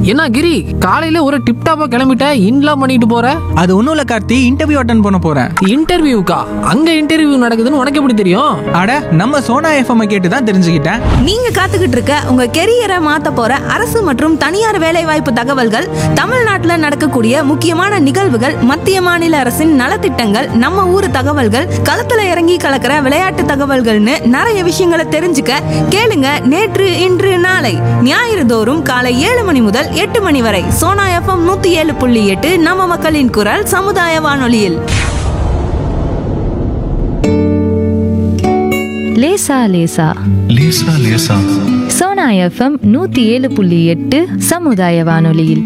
என்ன கிரி காலையில ஒரு டிப் டாப்பா கிளம்பிட்ட இன்லாம் பண்ணிட்டு போற அது ஒன்றும் இல்லை கார்த்தி இன்டர்வியூ அட்டன் பண்ண போகிறேன் இன்டர்வியூக்கா அங்க இன்டர்வியூ நடக்குதுன்னு உனக்கு எப்படி தெரியும் அட நம்ம சோனா எஃப்எம் கேட்டு தான் தெரிஞ்சுக்கிட்டேன் நீங்க காத்துக்கிட்டு இருக்க உங்க கெரியரை மாத்த போற அரசு மற்றும் தனியார் வேலைவாய்ப்பு தகவல்கள் தமிழ்நாட்டுல நடக்கக்கூடிய முக்கியமான நிகழ்வுகள் மத்திய மாநில அரசின் நலத்திட்டங்கள் நம்ம ஊர் தகவல்கள் களத்துல இறங்கி கலக்கிற விளையாட்டு தகவல்கள்னு நிறைய விஷயங்களை தெரிஞ்சுக்க கேளுங்க நேற்று இன்று நாளை ஞாயிறு தோறும் காலை ஏழு மணி முதல் எட்டு மணி வரை சோனா எஃப்எம் நூத்தி ஏழு புள்ளி எட்டு நம்ம மக்களின் குரல் சமுதாய வானொலியில் லேசா லேசா லேசா லேசா சோனா எஃப்எம் நூத்தி ஏழு புள்ளி எட்டு சமுதாய வானொலியில்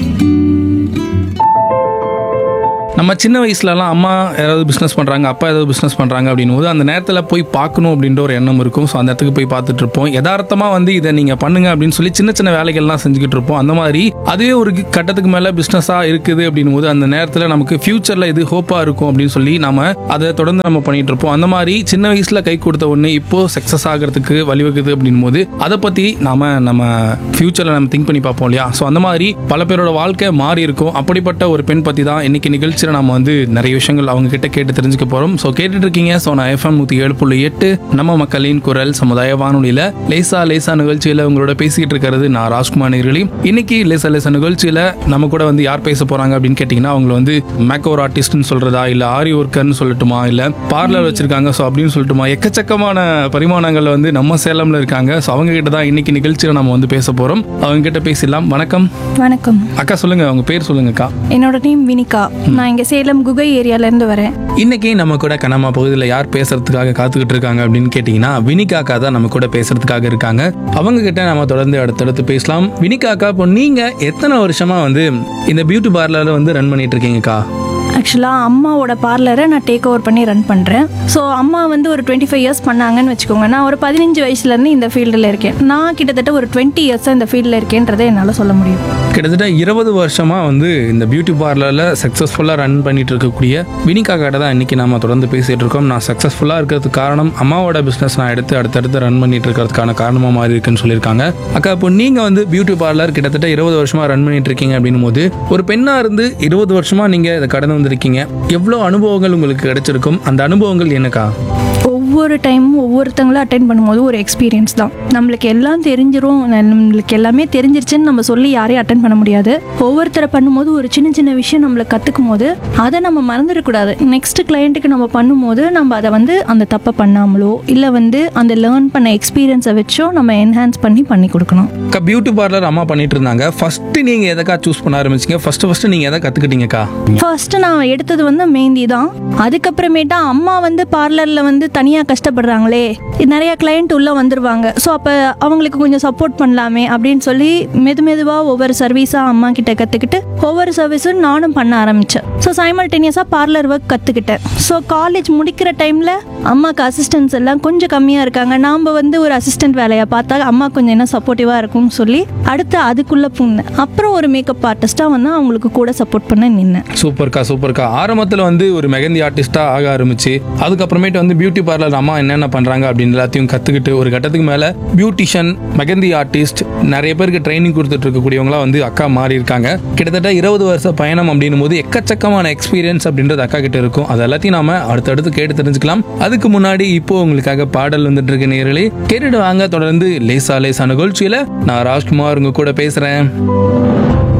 நம்ம சின்ன வயசுலலாம் அம்மா ஏதாவது பிஸ்னஸ் பண்ணுறாங்க அப்பா ஏதாவது பிஸ்னஸ் பண்ணுறாங்க அப்படின்னும் போது அந்த நேரத்தில் போய் பார்க்கணும் அப்படின்ற ஒரு எண்ணம் இருக்கும் ஸோ அந்த இடத்துக்கு போய் பார்த்துட்டு இருப்போம் யதார்த்தமாக வந்து இதை நீங்கள் பண்ணுங்க அப்படின்னு சொல்லி சின்ன சின்ன வேலைகள்லாம் செஞ்சுக்கிட்டு இருப்போம் அந்த மாதிரி அதுவே ஒரு கட்டத்துக்கு மேலே பிஸ்னஸாக இருக்குது அப்படின்னும் போது அந்த நேரத்தில் நமக்கு ஃபியூச்சரில் இது ஹோப்பாக இருக்கும் அப்படின்னு சொல்லி நாம அதை தொடர்ந்து நம்ம பண்ணிட்டு இருப்போம் அந்த மாதிரி சின்ன வயசில் கை கொடுத்த ஒன்று இப்போ சக்ஸஸ் ஆகிறதுக்கு வழிவகுது அப்படின்னும் போது அதை பற்றி நாம நம்ம ஃபியூச்சரில் நம்ம திங்க் பண்ணி பார்ப்போம் இல்லையா ஸோ அந்த மாதிரி பல பேரோட வாழ்க்கை மாறி இருக்கும் அப்படிப்பட்ட ஒரு பெண் பற்றி தான் இன்னைக்கு நிகழ்ச்சியில் நம்ம வந்து நிறைய விஷயங்கள் அவங்க கிட்ட கேட்டு தெரிஞ்சுக்க போகிறோம் ஸோ கேட்டுட்டு இருக்கீங்க ஸோ நான் எஃப்எம் நூற்றி ஏழு புள்ளி எட்டு நம்ம மக்களின் குரல் சமுதாய வானொலியில் லேசா லேசா நிகழ்ச்சியில் உங்களோட பேசிக்கிட்டு இருக்கிறது நான் ராஜ்குமார் நேர்களி இன்னைக்கு லேசா லேசா நிகழ்ச்சியில் நம்ம கூட வந்து யார் பேச போகிறாங்க அப்படின்னு கேட்டிங்கன்னா அவங்கள வந்து மேக்கோர் ஆர்டிஸ்ட்னு சொல்கிறதா இல்லை ஆரி ஒர்க்கர்னு சொல்லட்டுமா இல்லை பார்லர் வச்சிருக்காங்க ஸோ அப்படின்னு சொல்லட்டுமா எக்கச்சக்கமான பரிமாணங்கள் வந்து நம்ம சேலம்ல இருக்காங்க ஸோ அவங்க கிட்ட தான் இன்னைக்கு நிகழ்ச்சியில் நம்ம வந்து பேச போகிறோம் அவங்க கிட்ட பேசிடலாம் வணக்கம் வணக்கம் அக்கா சொல்லுங்க அவங்க பேர் சொல்லுங்கக்கா என்னோட நேம் வினிகா நான் இங்கே சேலம் குகை ஏரியாலேருந்து வரேன் இன்னைக்கு நம்ம கூட கனமா பகுதியில் யார் பேசுறதுக்காக காத்துக்கிட்டு இருக்காங்க அப்படின்னு கேட்டிங்கன்னா வினிகாக்கா தான் நம்ம கூட பேசுறதுக்காக இருக்காங்க அவங்க கிட்ட நம்ம தொடர்ந்து அடுத்தடுத்து பேசலாம் வினிகாக்கா இப்போ நீங்க எத்தனை வருஷமா வந்து இந்த பியூட்டி பார்லர்ல வந்து ரன் பண்ணிட்டு இருக்கீங்கக்கா ஆக்சுவலாக அம்மாவோட பார்லரை நான் டேக் ஓவர் பண்ணி ரன் பண்ணுறேன் ஸோ அம்மா வந்து ஒரு டுவெண்ட்டி ஃபைவ் இயர்ஸ் பண்ணாங்கன்னு வச்சுக்கோங்க நான் ஒரு பதினஞ்சு வயசுலேருந்து இந்த ஃபீல்டில் இருக்கேன் நான் கிட்டத்தட்ட ஒரு டுவெண்ட்டி இயர்ஸாக இந்த ஃபீல்டில் இருக்கேன்றதை என்னால் சொல்ல முடியும் கிட்டத்தட்ட இருபது வருஷமா வந்து இந்த பியூட்டி பார்லர்ல சக்ஸஸ்ஃபுல்லாக ரன் பண்ணிட்டு இருக்கக்கூடிய வினிகா கிட்ட தான் இன்னைக்கு நாம தொடர்ந்து பேசிட்டு இருக்கோம் நான் சக்ஸஸ்ஃபுல்லாக இருக்கிறதுக்கு காரணம் அம்மாவோட பிஸ்னஸ் நான் எடுத்து அடுத்தடுத்து ரன் பண்ணிட்டு இருக்கிறதுக்கான காரணமா மாறி இருக்குன்னு சொல்லியிருக்காங்க அக்கா இப்போ நீங்க வந்து பியூட்டி பார்லர் கிட்டத்தட்ட இருபது வருஷமா ரன் பண்ணிட்டு இருக்கீங்க அப்படின்னும் போது ஒரு பெண்ணா இருந்து இருபது வருஷமா நீங்க இதை கடந்து வந்திருக்கீங்க எவ்வளோ அனுபவங்கள் உங்களுக்கு கிடைச்சிருக்கும் அந்த அனுபவங்கள் என்னக்கா ஒவ்வொரு டைமும் ஒவ்வொருத்தங்களும் அட்டென்ட் பண்ணும்போது ஒரு எக்ஸ்பீரியன்ஸ் தான் நம்மளுக்கு எல்லாம் தெரிஞ்சிரும் நம்மளுக்கு எல்லாமே தெரிஞ்சிருச்சுன்னு நம்ம சொல்லி யாரையும் அட்டன் பண்ண முடியாது ஒவ்வொருத்தரை பண்ணும்போது ஒரு சின்ன சின்ன விஷயம் நம்மளுக்கு கற்றுக்கும் போது அதை நம்ம மறந்துடக்கூடாது நெக்ஸ்ட் கிளையண்ட்டுக்கு நம்ம பண்ணும்போது நம்ம அதை வந்து அந்த தப்பை பண்ணாமலோ இல்லை வந்து அந்த லேர்ன் பண்ண எக்ஸ்பீரியன்ஸை வச்சோ நம்ம என்ஹான்ஸ் பண்ணி பண்ணி கொடுக்கணும் அக்கா பியூட்டி பார்லர் அம்மா பண்ணிட்டு இருந்தாங்க ஃபர்ஸ்ட் நீங்க எதக்கா சூஸ் பண்ண ஆரம்பிச்சீங்க ஃபர்ஸ்ட் ஃபர்ஸ்ட் நீங்க எதை கத்துக்கிட்டீங்கக்கா ஃபர்ஸ்ட் நான் எடுத்தது வந்து மெஹந்தி தான் அதுக்கப்புறமேட்டா அம்மா வந்து பார்லரில் வந்து தனியாக கஷ்டப்படுறாங்களே நிறைய கிளையண்ட் உள்ளே வந்துருவாங்க ஸோ அப்போ அவங்களுக்கு கொஞ்சம் சப்போர்ட் பண்ணலாமே அப்படின்னு சொல்லி மெது மெதுவாக ஒவ்வொரு சர்வீஸாக அம்மா கிட்ட கற்றுக்கிட்டு ஒவ்வொரு சர்வீஸும் நானும் பண்ண ஆரம்பித்தேன் ஸோ சைமல்டேனியஸாக பார்லர் ஒர்க் கற்றுக்கிட்டேன் ஸோ காலேஜ் முடிக்கிற டைமில் அம்மாவுக்கு அசிஸ்டன்ஸ் எல்லாம் கொஞ்சம் கம்மியாக இருக்காங்க நாம் வந்து ஒரு அசிஸ்டன்ட் வேலையை பார்த்தா அம்மா கொஞ்சம் என்ன சப்போர்ட்டிவாக இருக்கும்னு சொல்லி அடுத்து அதுக்குள்ளே பூந்தேன் அப்புறம் ஒரு மேக்கப் ஆர்டிஸ்ட்டாக வந்து அவங்களுக்கு கூட சப்போர்ட் பண்ண நின்னேன் சூப்பர்க்கா சூப்பர்க்கா ஆரம்பத்தில் வந்து ஒரு மெகந்தி ஆர்டிஸ்டாக ஆக ஆரம்பிச்சு அதுக்கப்புறமேட்டு வந்து பியூட்டி பார்லர் அம்மா என்னென்ன பண்ணுறாங்க அப்படின்னு எல்லாத்தையும் கற்றுக்கிட்டு ஒரு கட்டத்துக்கு மேலே பியூட்டிஷியன் மெகந்தி ஆர்டிஸ்ட் நிறைய பேருக்கு ட்ரைனிங் கொடுத்துட்டு இருக்கக்கூடியவங்களாம் வந்து அக்கா மாறி இருக்காங்க கிட்டத்தட்ட இருபது வருஷ பயணம் அப்படின்னும் போது எக்கச்சக்கமான எக்ஸ்பீரியன்ஸ் அப்படின்றது அக்கா கிட்ட இருக்கும் அது எல்லாத்தையும் நாம அடுத்தடுத்து கேட்டு தெரிஞ்சுக்கலாம் அதுக்கு முன்னாடி இப்போ உங்களுக்காக பாடல் வந்துட்டு இருக்கு நேரலே கேட்டுட்டு வாங்க தொடர்ந்து லேசா லேசா நிகழ்ச்சியில நான் ராஜ்குமார் உங்க கூட பேசுறேன்